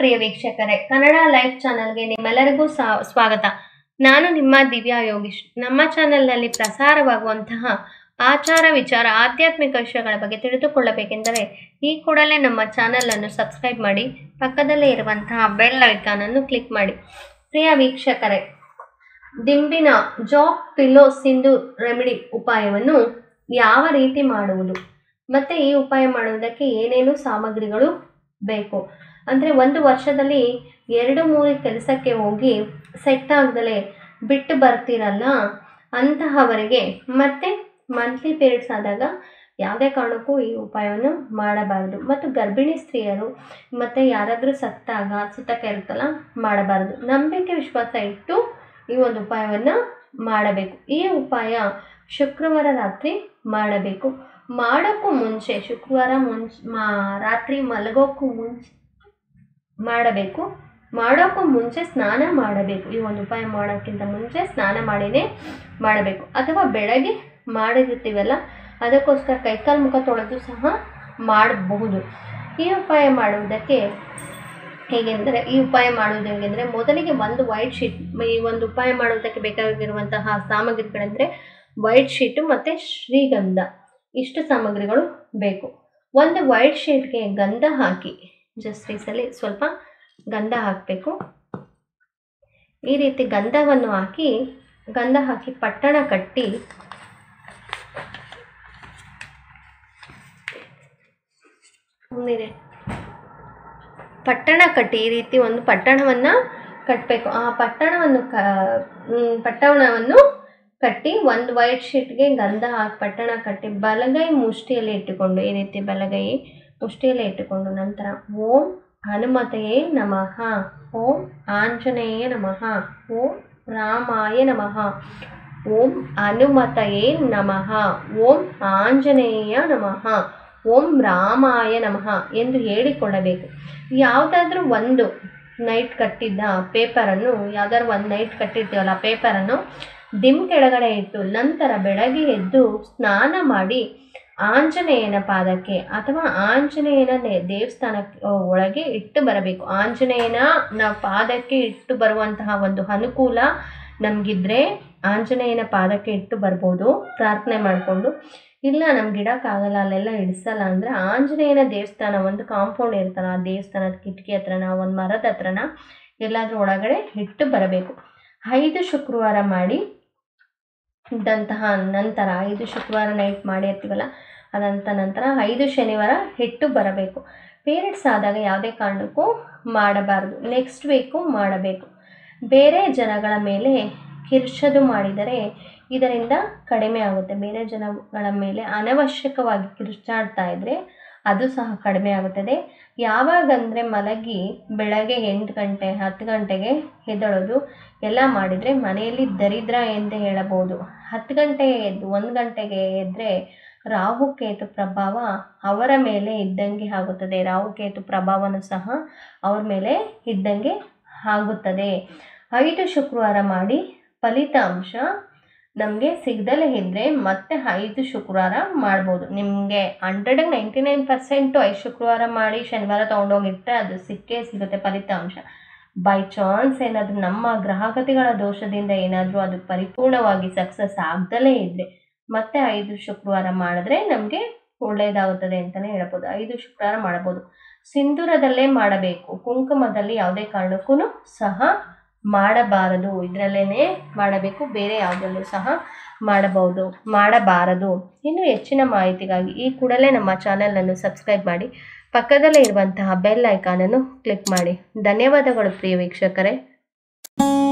ಪ್ರಿಯ ವೀಕ್ಷಕರೇ ಕನ್ನಡ ಲೈಫ್ ಚಾನಲ್ಗೆ ನಿಮ್ಮೆಲ್ಲರಿಗೂ ಸಾ- ಸ್ವಾಗತ ನಾನು ನಿಮ್ಮ ದಿವ್ಯಾ ಯೋಗೀಶ್ ನಮ್ಮ ಚಾನೆಲ್ನಲ್ಲಿ ಪ್ರಸಾರವಾಗುವಂತಹ ಆಚಾರ ವಿಚಾರ ಆಧ್ಯಾತ್ಮಿಕ ವಿಷಯಗಳ ಬಗ್ಗೆ ತಿಳಿದುಕೊಳ್ಳಬೇಕೆಂದರೆ ಈ ಕೂಡಲೇ ನಮ್ಮ ಚಾನೆಲ್ ಅನ್ನು ಸಬ್ಸ್ಕ್ರೈಬ್ ಮಾಡಿ ಪಕ್ಕದಲ್ಲೇ ಇರುವಂತಹ ಬೆಲ್ ಐಕಾನ್ ಅನ್ನು ಕ್ಲಿಕ್ ಮಾಡಿ ಪ್ರಿಯ ವೀಕ್ಷಕರೇ ದಿಂಬಿನ ಜಾಕ್ ಪಿಲ್ಲೋ ಸಿಂಧು ರೆಮಿಡಿ ಉಪಾಯವನ್ನು ಯಾವ ರೀತಿ ಮಾಡುವುದು ಮತ್ತೆ ಈ ಉಪಾಯ ಮಾಡುವುದಕ್ಕೆ ಏನೇನು ಸಾಮಗ್ರಿಗಳು ಬೇಕು ಅಂದರೆ ಒಂದು ವರ್ಷದಲ್ಲಿ ಎರಡು ಮೂರು ಕೆಲಸಕ್ಕೆ ಹೋಗಿ ಸೆಟ್ ಆಗದಲೇ ಬಿಟ್ಟು ಬರ್ತೀರಲ್ಲ ಅಂತಹವರಿಗೆ ಮತ್ತೆ ಮಂತ್ಲಿ ಪೀರಿಯಡ್ಸ್ ಆದಾಗ ಯಾವುದೇ ಕಾರಣಕ್ಕೂ ಈ ಉಪಾಯವನ್ನು ಮಾಡಬಾರದು ಮತ್ತು ಗರ್ಭಿಣಿ ಸ್ತ್ರೀಯರು ಮತ್ತು ಯಾರಾದರೂ ಸತ್ತಾಗ ಸುತ್ತಕ್ಕೆ ಇರುತ್ತಲ್ಲ ಮಾಡಬಾರದು ನಂಬಿಕೆ ವಿಶ್ವಾಸ ಇಟ್ಟು ಈ ಒಂದು ಉಪಾಯವನ್ನು ಮಾಡಬೇಕು ಈ ಉಪಾಯ ಶುಕ್ರವಾರ ರಾತ್ರಿ ಮಾಡಬೇಕು ಮಾಡೋಕ್ಕೂ ಮುಂಚೆ ಶುಕ್ರವಾರ ಮುಂಚೆ ಮಾ ರಾತ್ರಿ ಮಲಗೋಕ್ಕೂ ಮುಂಚೆ ಮಾಡಬೇಕು ಮಾಡೋಕ್ಕೂ ಮುಂಚೆ ಸ್ನಾನ ಮಾಡಬೇಕು ಈ ಒಂದು ಉಪಾಯ ಮಾಡೋಕ್ಕಿಂತ ಮುಂಚೆ ಸ್ನಾನ ಮಾಡಿನೇ ಮಾಡಬೇಕು ಅಥವಾ ಬೆಳಗ್ಗೆ ಮಾಡಿರ್ತೀವಲ್ಲ ಅದಕ್ಕೋಸ್ಕರ ಕೈಕಾಲು ಮುಖ ತೊಳೆದು ಸಹ ಮಾಡಬಹುದು ಈ ಉಪಾಯ ಮಾಡುವುದಕ್ಕೆ ಹೇಗೆಂದರೆ ಈ ಉಪಾಯ ಮಾಡುವುದು ಹೇಗೆಂದರೆ ಮೊದಲಿಗೆ ಒಂದು ವೈಟ್ ಶೀಟ್ ಈ ಒಂದು ಉಪಾಯ ಮಾಡುವುದಕ್ಕೆ ಬೇಕಾಗಿರುವಂತಹ ಸಾಮಗ್ರಿಗಳೆಂದರೆ ವೈಟ್ ಶೀಟು ಮತ್ತು ಶ್ರೀಗಂಧ ಇಷ್ಟು ಸಾಮಗ್ರಿಗಳು ಬೇಕು ಒಂದು ವೈಟ್ ಶೀಟ್ಗೆ ಗಂಧ ಹಾಕಿ ಜಸ್ಟ್ ಈ ಸಲ ಸ್ವಲ್ಪ ಗಂಧ ಹಾಕಬೇಕು ಈ ರೀತಿ ಗಂಧವನ್ನು ಹಾಕಿ ಗಂಧ ಹಾಕಿ ಪಟ್ಟಣ ಕಟ್ಟಿ ಸುಮ್ಮನಿರೆ ಪಟ್ಟಣ ಕಟ್ಟಿ ಈ ರೀತಿ ಒಂದು ಪಟ್ಟಣವನ್ನು ಕಟ್ಟಬೇಕು ಆ ಪಟ್ಟಣವನ್ನು ಕ ಮ್, ಪಟ್ಟಣವನ್ನು ಕಟ್ಟಿ ಒಂದು ವೈಟ್ ಶೀಟ್ಗೆ ಗಂಧ ಹಾಕಿ ಪಟ್ಟಣ ಕಟ್ಟಿ ಬಲಗೈ ಮುಷ್ಟಿಯಲ್ಲಿ ಇಟ್ಟುಕೊಂಡು ಈ ರೀತಿ ಬಲಗೈ ಮುಷ್ಟಿಯಲ್ಲಿ ಇಟ್ಟುಕೊಂಡು ನಂತರ ಓಂ ಹನುಮತೆಯೇ ನಮಃ ಓಂ ಆಂಜನೇಯ ನಮಃ ಓಂ ರಾಮಾಯ ನಮಃ ಓಂ ಹನುಮತಯೇ ನಮಃ ಓಂ ಆಂಜನೇಯ ನಮಃ ಓಂ ರಾಮಾಯ ನಮಃ ಎಂದು ಹೇಳಿಕೊಳ್ಳಬೇಕು ಯಾವುದಾದ್ರೂ ಒಂದು ನೈಟ್ ಕಟ್ಟಿದ್ದ ಪೇಪರನ್ನು ಯಾವ್ದಾದ್ರು ಒಂದು ನೈಟ್ ಕಟ್ಟಿರ್ತೀವಲ್ಲ ಪೇಪರನ್ನು ದಿಮ್ ಕೆಳಗಡೆ ಇಟ್ಟು ನಂತರ ಬೆಳಗ್ಗೆ ಎದ್ದು ಸ್ನಾನ ಮಾಡಿ ಆಂಜನೇಯನ ಪಾದಕ್ಕೆ ಅಥವಾ ಆಂಜನೇಯನ ನೆ- ದೇವಸ್ಥಾನಕ್ಕೆ ಒಳಗೆ ಇಟ್ಟು ಬರಬೇಕು ಆಂಜನೇಯನ ನಾವು ಪಾದಕ್ಕೆ ಇಟ್ಟು ಬರುವಂತಹ ಒಂದು ಅನುಕೂಲ ನಮಗಿದ್ರೆ ಆಂಜನೇಯನ ಪಾದಕ್ಕೆ ಇಟ್ಟು ಬರ್ಬೋದು ಪ್ರಾರ್ಥನೆ ಮಾಡಿಕೊಂಡು ಇಲ್ಲ ನಮ್ಗೆ ಇಡೋಕ್ಕಾಗಲ್ಲ ಅಲ್ಲೆಲ್ಲ ಇಡಿಸಲ್ಲ ಅಂದರೆ ಆಂಜನೇಯನ ದೇವಸ್ಥಾನ ಒಂದು ಕಾಂಪೌಂಡ್ ಇರ್ತಲ್ಲ ಆ ದೇವಸ್ಥಾನದ ಕಿಟಕಿ ಹತ್ರನ ಒಂದು ಮರದ ಹತ್ರನ ಎಲ್ಲಾದರೂ ಒಳಗಡೆ ಇಟ್ಟು ಬರಬೇಕು ಐದು ಶುಕ್ರವಾರ ಮಾಡಿ ಇದ್ದಂತಹ ನಂತರ ಐದು ಶುಕ್ರವಾರ ನೈಟ್ ಮಾಡಿರ್ತೀವಲ್ಲ ಅದಂತ ನಂತರ ಐದು ಶನಿವಾರ ಇಟ್ಟು ಬರಬೇಕು ಪೀರಿಯಡ್ಸ್ ಆದಾಗ ಯಾವುದೇ ಕಾರಣಕ್ಕೂ ಮಾಡಬಾರದು ನೆಕ್ಸ್ಟ್ ವೀಕು ಮಾಡಬೇಕು ಬೇರೆ ಜನಗಳ ಮೇಲೆ ಕಿರ್ಚೋದು ಮಾಡಿದರೆ ಇದರಿಂದ ಕಡಿಮೆ ಆಗುತ್ತೆ ಬೇರೆ ಜನಗಳ ಮೇಲೆ ಅನವಶ್ಯಕವಾಗಿ ಕಿರ್ಚಾಡ್ತಾ ಇದ್ದರೆ ಅದು ಸಹ ಕಡಿಮೆ ಆಗುತ್ತದೆ ಯಾವಾಗಂದರೆ ಮಲಗಿ ಬೆಳಗ್ಗೆ ಎಂಟು ಗಂಟೆ ಹತ್ತು ಗಂಟೆಗೆ ಎದ್ದೇಳೋದು ಎಲ್ಲ ಮಾಡಿದರೆ ಮನೆಯಲ್ಲಿ ದರಿದ್ರ ಎಂದೇ ಹೇಳಬಹುದು ಹತ್ತು ಗಂಟೆಗೆ ಎದ್ದು ಒಂದು ಗಂಟೆಗೆ ಎದ್ದರೆ ರಾಹುಕೇತು ಪ್ರಭಾವ ಅವರ ಮೇಲೆ ಇದ್ದಂಗೆ ಆಗುತ್ತದೆ ರಾಹುಕೇತು ಪ್ರಭಾವನೂ ಸಹ ಅವ್ರ ಮೇಲೆ ಇದ್ದಂಗೆ ಆಗುತ್ತದೆ ಐದು ಶುಕ್ರವಾರ ಮಾಡಿ ಫಲಿತಾಂಶ ನಮಗೆ ಸಿಗದಲೇ ಇದ್ದರೆ ಮತ್ತೆ ಐದು ಶುಕ್ರವಾರ ಮಾಡ್ಬೋದು ನಿಮಗೆ ಹಂಡ್ರೆಡ್ ನೈಂಟಿ ನೈನ್ ಪರ್ಸೆಂಟು ಐದು ಶುಕ್ರವಾರ ಮಾಡಿ ಶನಿವಾರ ತೊಗೊಂಡೋಗಿಟ್ಟರೆ ಅದು ಸಿಕ್ಕೇ ಸಿಗುತ್ತೆ ಫಲಿತಾಂಶ ಬೈ ಚಾನ್ಸ್ ಏನಾದರೂ ನಮ್ಮ ಗ್ರಹಗತಿಗಳ ದೋಷದಿಂದ ಏನಾದರೂ ಅದು ಪರಿಪೂರ್ಣವಾಗಿ ಸಕ್ಸಸ್ ಆಗದಲೇ ಇದ್ದರೆ ಮತ್ತೆ ಐದು ಶುಕ್ರವಾರ ಮಾಡಿದ್ರೆ ನಮಗೆ ಒಳ್ಳೆಯದಾಗುತ್ತದೆ ಅಂತಲೇ ಹೇಳ್ಬೋದು ಐದು ಶುಕ್ರವಾರ ಮಾಡ್ಬೋದು ಸಿಂಧೂರದಲ್ಲೇ ಮಾಡಬೇಕು ಕುಂಕುಮದಲ್ಲಿ ಯಾವುದೇ ಕಾರಣಕ್ಕೂ ಸಹ ಮಾಡಬಾರದು ಇದರಲ್ಲೇ ಮಾಡಬೇಕು ಬೇರೆ ಯಾವುದರಲ್ಲೂ ಸಹ ಮಾಡಬಹುದು ಮಾಡಬಾರದು ಇನ್ನು ಹೆಚ್ಚಿನ ಮಾಹಿತಿಗಾಗಿ ಈ ಕೂಡಲೇ ನಮ್ಮ ಚಾನಲನ್ನು ಸಬ್ಸ್ಕ್ರೈಬ್ ಮಾಡಿ ಪಕ್ಕದಲ್ಲೇ ಇರುವಂತಹ ಬೆಲ್ ಐಕಾನನ್ನು ಕ್ಲಿಕ್ ಮಾಡಿ ಧನ್ಯವಾದಗಳು ಪ್ರಿಯ ವೀಕ್ಷಕರೇ